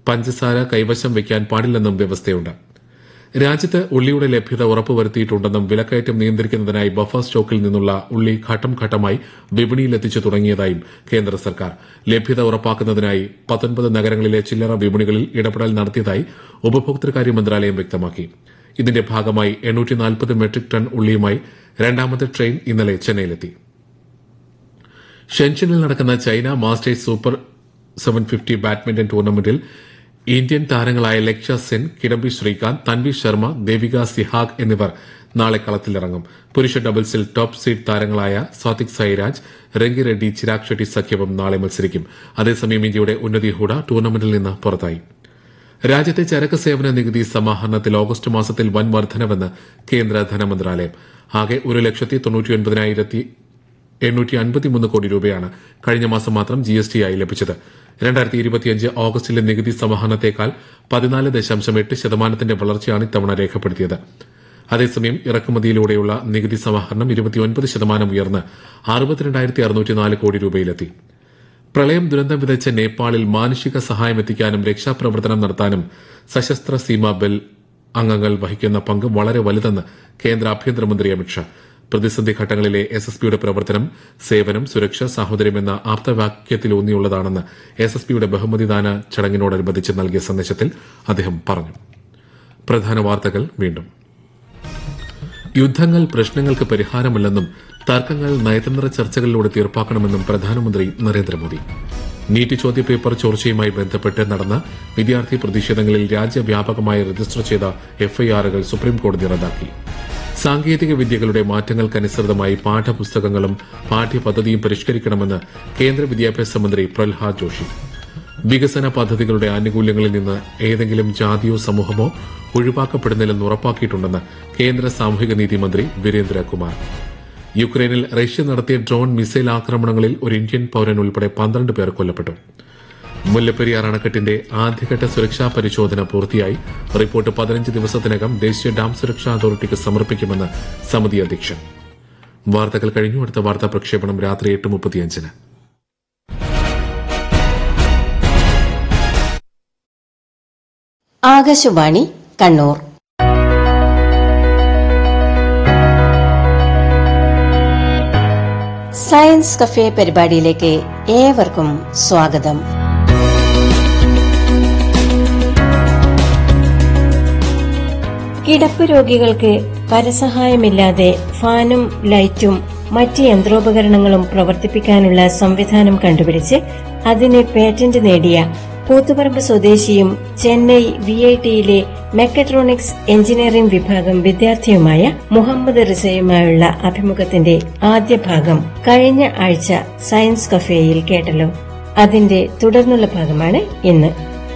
പഞ്ചസാര കൈവശം വയ്ക്കാൻ പാടില്ലെന്നും വ്യവസ്ഥയുണ്ട് രാജ്യത്ത് ഉള്ളിയുടെ ലഭ്യത ഉറപ്പുവരുത്തിയിട്ടുണ്ടെന്നും വിലക്കയറ്റം നിയന്ത്രിക്കുന്നതിനായി ബഫർ സ്റ്റോക്കിൽ നിന്നുള്ള ഉള്ളി ഘട്ടം ഘട്ടമായി വിപണിയിലെത്തിച്ചു തുടങ്ങിയതായും കേന്ദ്ര സർക്കാർ ലഭ്യത ഉറപ്പാക്കുന്നതിനായി പത്തൊൻപത് നഗരങ്ങളിലെ ചില്ലറ വിപണികളിൽ ഇടപെടൽ നടത്തിയതായി ഉപഭോക്തൃകാര്യ മന്ത്രാലയം വ്യക്തമാക്കി ഇതിന്റെ ഭാഗമായി മെട്രിക് ടൺ ഉള്ളിയുമായി രണ്ടാമത്തെ ട്രെയിൻ ഇന്നലെ ചെന്നൈയിലെത്തി ഷെൻഷനിൽ നടക്കുന്ന China masters super seven fifty badminton ടൂർണമെന്റിൽ ഇന്ത്യൻ താരങ്ങളായ ലക്ഷ്യ സെൻ കിഡംബി ശ്രീകാന്ത് തൻവി ശർമ്മ ദേവിക സിഹാഗ് എന്നിവർ നാളെ കളത്തിലിറങ്ങും പുരുഷ ഡബിൾസിൽ ടോപ്പ് സീഡ് താരങ്ങളായ സാത്വിക് സായിരാജ് രംഗി റെഡ്ഡി ചിരാഗ് ഷെട്ടി സഖ്യവും നാളെ മത്സരിക്കും അതേസമയം ഇന്ത്യയുടെ ഉന്നതി ഹൂഡ ടൂർണമെന്റിൽ നിന്ന് പുറത്തായി രാജ്യത്തെ ചരക്ക് സേവന നികുതി സമാഹരണത്തിൽ ഓഗസ്റ്റ് മാസത്തിൽ വൻ വർധനവെന്ന് കേന്ദ്ര ധനമന്ത്രാലയം ആകെ ഒരു ലക്ഷത്തി തൊണ്ണൂറ്റിയൊൻപതിനായിരത്തി എണ്ണൂറ്റി അൻപത്തിമൂന്ന് കോടി രൂപയാണ് കഴിഞ്ഞ മാസം മാത്രം ജി എസ് ടി ആയി ലഭിച്ചത് രണ്ടായിരത്തി ഇരുപത്തിയഞ്ച് ഓഗസ്റ്റിലെ നികുതി സമാഹരണത്തേക്കാൾ പതിനാല് ദശാംശം എട്ട് ശതമാനത്തിന്റെ വളർച്ചയാണ് ഇത്തവണ രേഖപ്പെടുത്തിയത് അതേസമയം ഇറക്കുമതിയിലൂടെയുള്ള നികുതി സമാഹരണം ഇരുപത്തിയൊൻപത് ശതമാനം ഉയർന്ന് അറുപത്തിരണ്ടായിരത്തി അറുന്നൂറ്റിനാല് കോടി രൂപയിലെത്തി പ്രളയം ദുരന്തം വിതച്ച നേപ്പാളിൽ മാനുഷിക സഹായം എത്തിക്കാനും രക്ഷാപ്രവർത്തനം നടത്താനും സശസ്ത്ര സീമാ ബെൽ അംഗങ്ങൾ വഹിക്കുന്ന പങ്ക് വളരെ വലുതെന്ന് കേന്ദ്ര ആഭ്യന്തരമന്ത്രി അമിത്ഷാ പ്രതിസന്ധി ഘട്ടങ്ങളിലെ എസ് എസ് പിയുടെ പ്രവർത്തനം സേവനം സുരക്ഷ സാഹോദര്യം എന്ന ആപ്തവാക്യത്തിലൂന്നിയുള്ളതാണെന്ന് എസ് എസ് പിയുടെ ബഹുമതിദാന ചടങ്ങിനോടനുബന്ധിച്ച് നൽകിയ സന്ദേശത്തിൽ അദ്ദേഹം പറഞ്ഞു പ്രധാന വാർത്തകൾ വീണ്ടും യുദ്ധങ്ങൾ പ്രശ്നങ്ങൾക്ക് പരിഹാരമല്ലെന്നും തർക്കങ്ങൾ നയതന്ത്ര ചർച്ചകളിലൂടെ തീർപ്പാക്കണമെന്നും പ്രധാനമന്ത്രി നരേന്ദ്രമോദി നീറ്റ് ചോദ്യപേപ്പർ ചോർച്ചയുമായി ബന്ധപ്പെട്ട് നടന്ന വിദ്യാർത്ഥി പ്രതിഷേധങ്ങളിൽ രാജ്യവ്യാപകമായി രജിസ്റ്റർ ചെയ്ത എഫ്ഐആറുകൾ സുപ്രീംകോടതി റദ്ദാക്കി സാങ്കേതിക വിദ്യകളുടെ മാറ്റങ്ങൾക്കനുസൃതമായി പാഠപുസ്തകങ്ങളും പാഠ്യപദ്ധതിയും പരിഷ്കരിക്കണമെന്ന് കേന്ദ്ര വിദ്യാഭ്യാസ മന്ത്രി പ്രഹ്ലാദ് ജോഷി വികസന പദ്ധതികളുടെ ആനുകൂല്യങ്ങളിൽ നിന്ന് ഏതെങ്കിലും ജാതിയോ സമൂഹമോ ഒഴിവാക്കപ്പെടുന്നില്ലെന്ന് ഉറപ്പാക്കിയിട്ടുണ്ടെന്ന് കേന്ദ്ര സാമൂഹിക നീതി മന്ത്രി വീരേന്ദ്രകുമാർ യുക്രൈനിൽ റഷ്യ നടത്തിയ ഡ്രോൺ മിസൈൽ ആക്രമണങ്ങളിൽ ഒരു ഇന്ത്യൻ പൌരൻ ഉൾപ്പെടെ പന്ത്രണ്ട് പേർ കൊല്ലപ്പെട്ടു മുല്ലപ്പെരിയാർ അണക്കെട്ടിന്റെ ആദ്യഘട്ട സുരക്ഷാ പരിശോധന പൂർത്തിയായി റിപ്പോർട്ട് പതിനഞ്ച് ദിവസത്തിനകം ദേശീയ ഡാം സുരക്ഷാ അതോറിറ്റിക്ക് സമർപ്പിക്കുമെന്ന് സമിതി അധ്യക്ഷൻ വാർത്തകൾ കഴിഞ്ഞു അടുത്ത വാർത്താ പ്രക്ഷേപണം രാത്രി എട്ട് മുപ്പത്തിയഞ്ചിന് ആകാശവാണി കണ്ണൂർ സയൻസ് കഫേ പരിപാടിയിലേക്ക് ഏവർക്കും സ്വാഗതം കിടപ്പ് രോഗികൾക്ക് പരസഹായമില്ലാതെ ഫാനും ലൈറ്റും മറ്റ് യന്ത്രോപകരണങ്ങളും പ്രവർത്തിപ്പിക്കാനുള്ള സംവിധാനം കണ്ടുപിടിച്ച് അതിന് പേറ്റന്റ് നേടിയ കൂത്തുപറമ്പ് സ്വദേശിയും ചെന്നൈ വി ഐ ടിയിലെ മെക്കട്രോണിക്സ് എഞ്ചിനീയറിംഗ് വിഭാഗം വിദ്യാർത്ഥിയുമായ മുഹമ്മദ് റിസയുമായുള്ള അഭിമുഖത്തിന്റെ ആദ്യ ഭാഗം കഴിഞ്ഞ ആഴ്ച സയൻസ് കഫേയിൽ കേട്ടല്ലോ അതിന്റെ തുടർന്നുള്ള ഭാഗമാണ് ഇന്ന്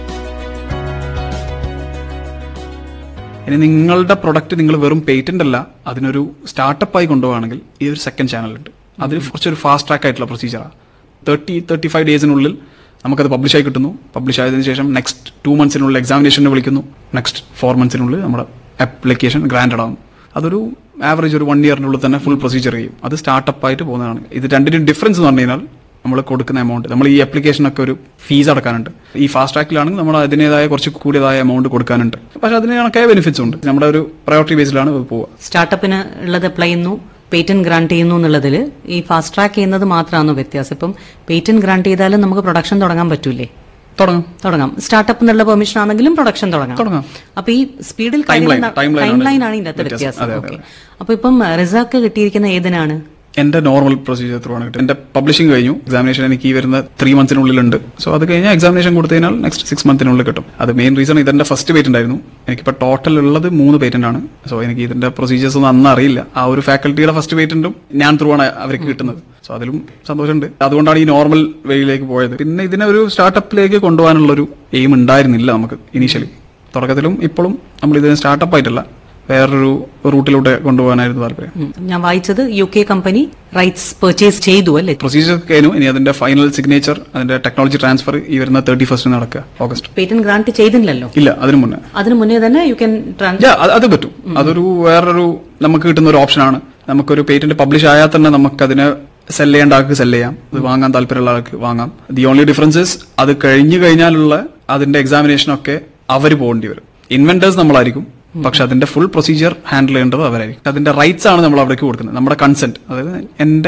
ഇനി നിങ്ങളുടെ പ്രൊഡക്റ്റ് നിങ്ങൾ വെറും പേറ്റന്റ് അല്ല അതിനൊരു സ്റ്റാർട്ടപ്പ് ആയി കൊണ്ടുപോവാണെങ്കിൽ ഈ ഒരു സെക്കൻഡ് ചാനൽ ഉണ്ട് അതിൽ കുറച്ചൊരു ഫാസ്റ്റ് ട്രാക്ക് ആയിട്ടുള്ള പ്രൊസീജിയറാണ് തേർട്ടി തേർട്ടി ഫൈവ് ഡേയ്സിനുള്ളിൽ നമുക്കത് പബ്ലിഷ് ആയി കിട്ടുന്നു പബ്ലിഷ് ആയതിനു ശേഷം നെക്സ്റ്റ് ടു മന്ത്സിനുള്ളിൽ എക്സാമിനേഷന് വിളിക്കുന്നു നെക്സ്റ്റ് ഫോർ മന്ത്സിനുള്ളിൽ നമ്മുടെ ആപ്ലിക്കേഷൻ ഗ്രാൻഡഡ് ആകും അതൊരു ആവറേജ് ഒരു വൺ ഇയറിനുള്ളിൽ തന്നെ ഫുൾ പ്രൊസീജിയർ ചെയ്യും അത് സ്റ്റാർട്ടപ്പ് ആയിട്ട് പോകുന്നതാണ് ഇത് രണ്ടിനും ഡിഫറൻസ് എന്ന് പറഞ്ഞു കഴിഞ്ഞാൽ നമ്മൾ കൊടുക്കുന്ന എമൗണ്ട് നമ്മൾ ഈ ആപ്ലിക്കേഷനൊക്കെ ഒരു ഫീസ് അടക്കാനുണ്ട് ഈ ഫാസ്റ്റ് ട്രാക്കിലാണെങ്കിൽ നമ്മൾ അതിൻ്റെതായ കുറച്ച് കൂടിയതായ എമൗണ്ട് കൊടുക്കാനുണ്ട് പക്ഷെ അതിന് കണക്കായ ബെനിഫിറ്റ്സ് ഉണ്ട് നമ്മുടെ ഒരു പ്രയോറിറ്റി ബേസിലാണ് പോവുക സ്റ്റാർട്ടപ്പിന് ഉള്ളത് അപ്ലൈ ചെയ്യുന്നു പേറ്റന്റ് ഗ്രാന്റ് ചെയ്യുന്നു എന്നുള്ളതിൽ ഈ ഫാസ്റ്റ് ട്രാക്ക് ചെയ്യുന്നത് മാത്രമാണോ വ്യത്യാസം ഇപ്പം പേറ്റന്റ് ഗ്രാന്റ് ചെയ്താലും നമുക്ക് പ്രൊഡക്ഷൻ തുടങ്ങാൻ പറ്റൂലേ തുടങ്ങും തുടങ്ങാം സ്റ്റാർട്ടപ്പ് എന്നുള്ള പെർമിഷൻ ആണെങ്കിലും പ്രൊഡക്ഷൻ തുടങ്ങാം തുടങ്ങാം. അപ്പൊ ഈ സ്പീഡിൽ Timeline, timeline ആണ് ലൈൻ ആണ് ഇതിന്റെ അകത്ത് വ്യത്യാസം. വ്യത്യാസം അതെ, അതെ, ഓക്കെ അപ്പൊ ഇപ്പം റിസൾട്ട് കിട്ടിയിരിക്കുന്ന ഏതിനാണ് എന്റെ നോർമൽ പ്രൊസീജിയർ ത്രൂ ആണ് കിട്ടുന്നത് എന്റെ പബ്ലിഷിംഗ് കഴിഞ്ഞു എക്സാമിനേഷൻ എനിക്ക് ഈ വരുന്ന ത്രീ മന്ത്സിനുള്ളിലുണ്ട് സോ അത് കഴിഞ്ഞാൽ എക്സാമിനേഷൻ കൊടുത്തു കഴിഞ്ഞാൽ നെക്സ്റ്റ് സിക്സ് മന്തിനുള്ളിൽ കിട്ടും അത് മെയിൻ റീസൺ ഇതെന്റെ ഫസ്റ്റ് പേറ്റന്റ് ആയിരുന്നു എനിക്കിപ്പോൾ ടോട്ടൽ ഉള്ളത് മൂന്ന് പേറ്റന്റ് ആണ് സോ എനിക്ക് ഇതിന്റെ പ്രൊസീജിയേഴ്സ് ഒന്നും അന്ന് അറിയില്ല ആ ഒരു ഫാക്കൽറ്റിയുടെ ഫസ്റ്റ് പേറ്റന്റും ഞാൻ ത്രൂ ആണ് അവർക്ക് കിട്ടുന്നത് സോ അതിലും സന്തോഷമുണ്ട് അതുകൊണ്ടാണ് ഈ നോർമൽ വേയിലേക്ക് പോയത് പിന്നെ ഇതിനെ ഒരു സ്റ്റാർട്ടപ്പിലേക്ക് കൊണ്ടുപോകാനുള്ള ഒരു എയിം ഉണ്ടായിരുന്നില്ല നമുക്ക് ഇനീഷ്യലി തുടക്കത്തിലും ഇപ്പോഴും നമ്മൾ ഇതിനെ സ്റ്റാർട്ടപ്പ് ആയിട്ടല്ല വേറൊരു റൂട്ടിലൂടെ കൊണ്ടുപോകാനായിരുന്നു താല്പര്യം ഉം. ഞാൻ വായിച്ചത് U K company rights purchase ചെയ്തു അല്ലേ പ്രൊസീജിയർ കഴിഞ്ഞു ഇനി അതിന്റെ ഫൈനൽ സിഗ്നേച്ചർ അതിന്റെ ടെക്നോളജി ട്രാൻസ്ഫർ ഈ വരുന്ന തേർട്ടി ഫസ്റ്റ് നടക്കുക ഓഗസ്റ്റ് പേറ്റന്റ് ഗ്രാന്റ് ചെയ്തില്ലല്ലോ ഇല്ല അതിനു മുന്നേ അതിനു മുന്നേ തന്നെ യു ക്യാൻ ട്രാൻസ് Yeah, അത് അത് പറ്റും അതൊരു വേറൊരു നമുക്ക് കിട്ടുന്ന ഒരു ഓപ്ഷനാണ് നമുക്കൊരു പേറ്റന്റ് പബ്ലിഷ് ആയാൽ തന്നെ നമുക്ക് അതിനെ സെൽ ചെയ്യേണ്ട ആൾക്ക് സെൽ ചെയ്യാം അത് വാങ്ങാൻ താല്പര്യമുള്ള ആൾക്ക് വാങ്ങാം ദി ഓൺലി ഡിഫറൻസസ് അത് കഴിഞ്ഞു കഴിഞ്ഞാലുള്ള അതിന്റെ എക്സാമിനേഷനൊക്കെ അവർ പോകേണ്ടി വരും ഇൻവെന്റേഴ്സ് നമ്മളായിരിക്കും പക്ഷെ അതിന്റെ ഫുൾ പ്രൊസീജിയർ ഹാൻഡിൽ ചെയ്യേണ്ടത് അവരായിരിക്കും അതിന്റെ റൈറ്റ്സ് ആണ് നമ്മൾ അവിടേക്ക് കൊടുക്കുന്നത് നമ്മുടെ കൺസെന്റ് അതായത് എന്റെ